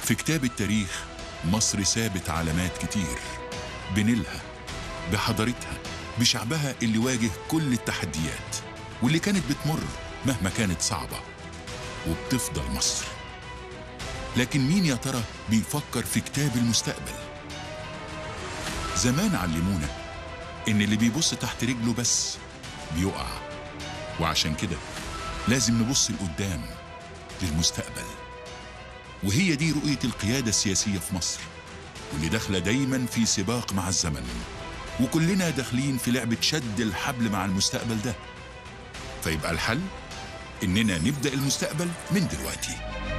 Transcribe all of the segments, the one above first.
في كتاب التاريخ مصر سابت علامات كتير بنيلها بحضارتها بشعبها اللي واجه كل التحديات واللي كانت بتمر مهما كانت صعبة وبتفضل مصر لكن مين يا ترى بيفكر في كتاب المستقبل زمان علمونا إن اللي بيبص تحت رجله بس بيقع وعشان كده لازم نبص لقدام للمستقبل وهي دي رؤية القيادة السياسية في مصر واللي داخلة دايما في سباق مع الزمن وكلنا داخلين في لعبة شد الحبل مع المستقبل ده فيبقى الحل إننا نبدأ المستقبل من دلوقتي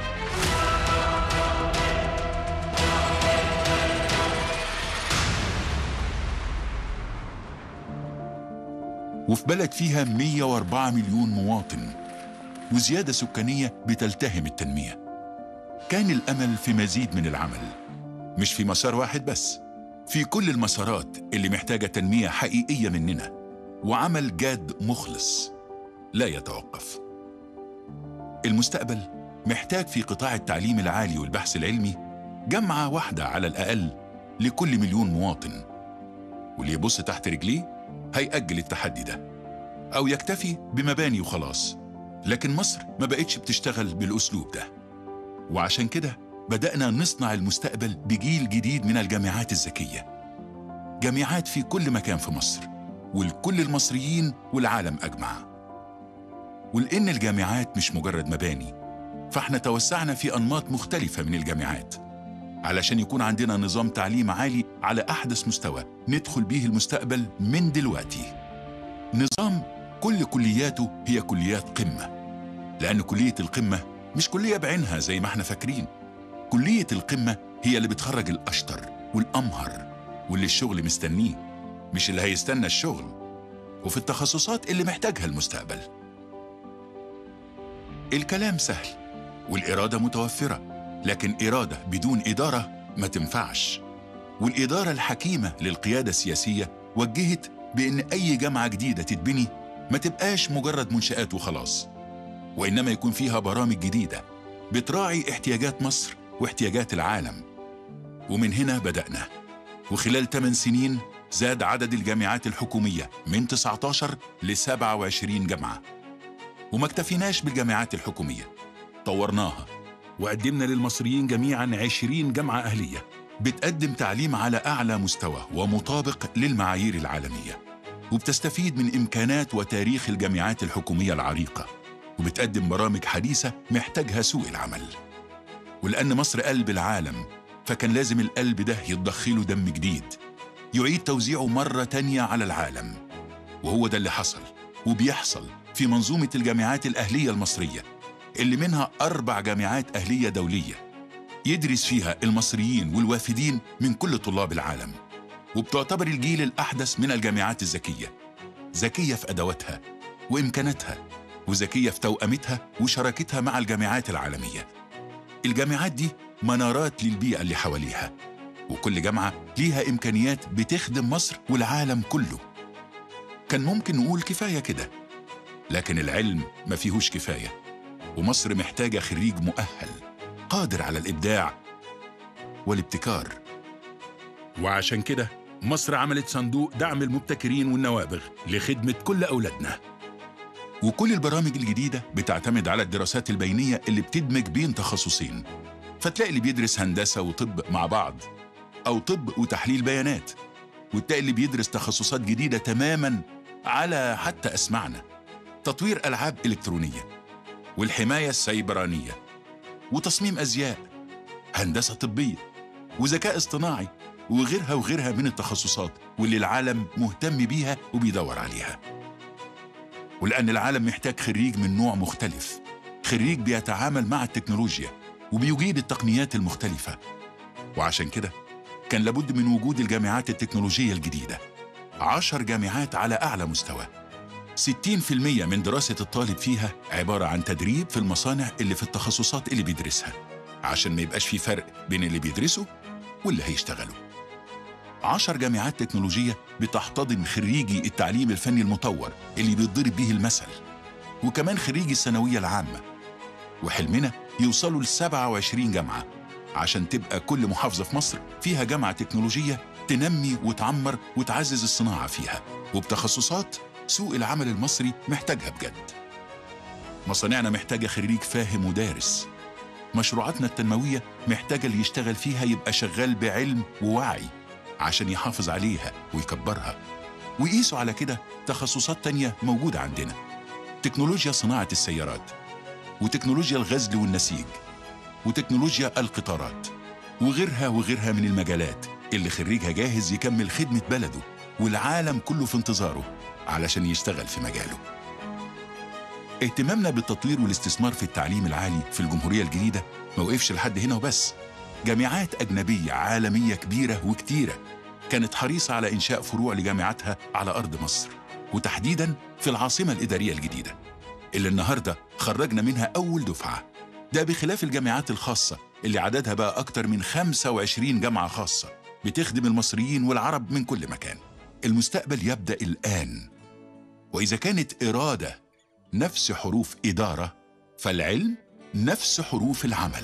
وفي بلد فيها 104 مليون مواطن وزيادة سكانية بتلتهم التنمية كان الأمل في مزيد من العمل مش في مسار واحد بس في كل المسارات اللي محتاجة تنمية حقيقية مننا وعمل جاد مخلص لا يتوقف المستقبل محتاج في قطاع التعليم العالي والبحث العلمي جامعة واحدة على الأقل لكل مليون مواطن واللي يبص تحت رجليه هيأجل التحدي ده أو يكتفي بمباني وخلاص لكن مصر ما بقتش بتشتغل بالأسلوب ده وعشان كده بدأنا نصنع المستقبل بجيل جديد من الجامعات الذكية جامعات في كل مكان في مصر ولكل المصريين والعالم أجمع ولأن الجامعات مش مجرد مباني فاحنا توسعنا في أنماط مختلفة من الجامعات علشان يكون عندنا نظام تعليم عالي على أحدث مستوى ندخل بيه المستقبل من دلوقتي نظام كل كلياته هي كليات قمة لأن كلية القمة مش كلية بعينها زي ما احنا فاكرين كلية القمة هي اللي بتخرج الأشطر والأمهر واللي الشغل مستنيه مش اللي هيستنى الشغل وفي التخصصات اللي محتاجها المستقبل الكلام سهل والإرادة متوفرة لكن إرادة بدون إدارة ما تنفعش والإدارة الحكيمة للقيادة السياسية وجهت بأن أي جامعة جديدة تتبني ما تبقاش مجرد منشآت وخلاص وإنما يكون فيها برامج جديدة بتراعي احتياجات مصر واحتياجات العالم ومن هنا بدأنا وخلال 8 سنين زاد عدد الجامعات الحكومية من 19 ل 27 جامعة وما اكتفيناش بالجامعات الحكومية طورناها وقدمنا للمصريين جميعا 20 جامعة أهلية بتقدم تعليم على أعلى مستوى ومطابق للمعايير العالمية وبتستفيد من إمكانات وتاريخ الجامعات الحكومية العريقة وبتقدم برامج حديثة محتاجها سوق العمل ولأن مصر قلب العالم فكان لازم القلب ده يتضخله دم جديد يعيد توزيعه مرة تانية على العالم وهو ده اللي حصل وبيحصل في منظومة الجامعات الأهلية المصرية اللي منها أربع جامعات أهلية دولية يدرس فيها المصريين والوافدين من كل طلاب العالم وبتعتبر الجيل الأحدث من الجامعات الذكية ذكية في أدواتها وإمكاناتها وذكية في توأمتها وشراكتها مع الجامعات العالمية الجامعات دي منارات للبيئة اللي حواليها وكل جامعة ليها إمكانيات بتخدم مصر والعالم كله كان ممكن نقول كفاية كده لكن العلم ما فيهوش كفاية ومصر محتاجة خريج مؤهل قادر على الإبداع والابتكار وعشان كده مصر عملت صندوق دعم المبتكرين والنوابغ لخدمة كل أولادنا وكل البرامج الجديدة بتعتمد على الدراسات البينية اللي بتدمج بين تخصصين فتلاقي اللي بيدرس هندسة وطب مع بعض أو طب وتحليل بيانات وتلاقي اللي بيدرس تخصصات جديدة تماما على حتى أسمعنا تطوير ألعاب إلكترونية والحماية السيبرانية وتصميم أزياء هندسة طبية وذكاء اصطناعي وغيرها وغيرها من التخصصات واللي العالم مهتم بيها وبيدور عليها ولأن العالم محتاج خريج من نوع مختلف خريج بيتعامل مع التكنولوجيا وبيجيد التقنيات المختلفة وعشان كده كان لابد من وجود الجامعات التكنولوجية الجديدة عشر جامعات على أعلى مستوى 60% من دراسة الطالب فيها عبارة عن تدريب في المصانع اللي في التخصصات اللي بيدرسها عشان ما يبقاش في فرق بين اللي بيدرسوا واللي هيشتغلوا عشر جامعات تكنولوجية بتحتضن خريجي التعليم الفني المطور اللي بيتضرب به المثل وكمان خريجي الثانوية العامة وحلمنا يوصلوا ل 27 جامعة عشان تبقى كل محافظة في مصر فيها جامعة تكنولوجية تنمي وتعمر وتعزز الصناعة فيها وبتخصصات سوق العمل المصري محتاجها بجد مصانعنا محتاجة خريج فاهم ودارس مشروعاتنا التنموية محتاجة اللي يشتغل فيها يبقى شغال بعلم ووعي عشان يحافظ عليها ويكبرها ويقيسوا على كده تخصصات تانية موجودة عندنا تكنولوجيا صناعة السيارات وتكنولوجيا الغزل والنسيج وتكنولوجيا القطارات وغيرها وغيرها من المجالات اللي خريجها جاهز يكمل خدمة بلده والعالم كله في انتظاره علشان يشتغل في مجاله اهتمامنا بالتطوير والاستثمار في التعليم العالي في الجمهورية الجديدة ما وقفش لحد هنا وبس جامعات أجنبية عالمية كبيرة وكتيرة كانت حريصة على إنشاء فروع لجامعاتها على أرض مصر وتحديداً في العاصمة الإدارية الجديدة اللي النهاردة خرجنا منها أول دفعة ده بخلاف الجامعات الخاصة اللي عددها بقى أكتر من 25 جامعة خاصة بتخدم المصريين والعرب من كل مكان المستقبل يبدأ الآن وإذا كانت إرادة نفس حروف إدارة فالعلم نفس حروف العمل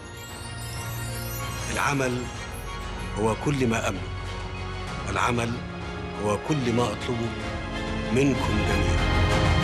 العمل هو كل ما أملك والعمل هو كل ما أطلبه منكم جميعا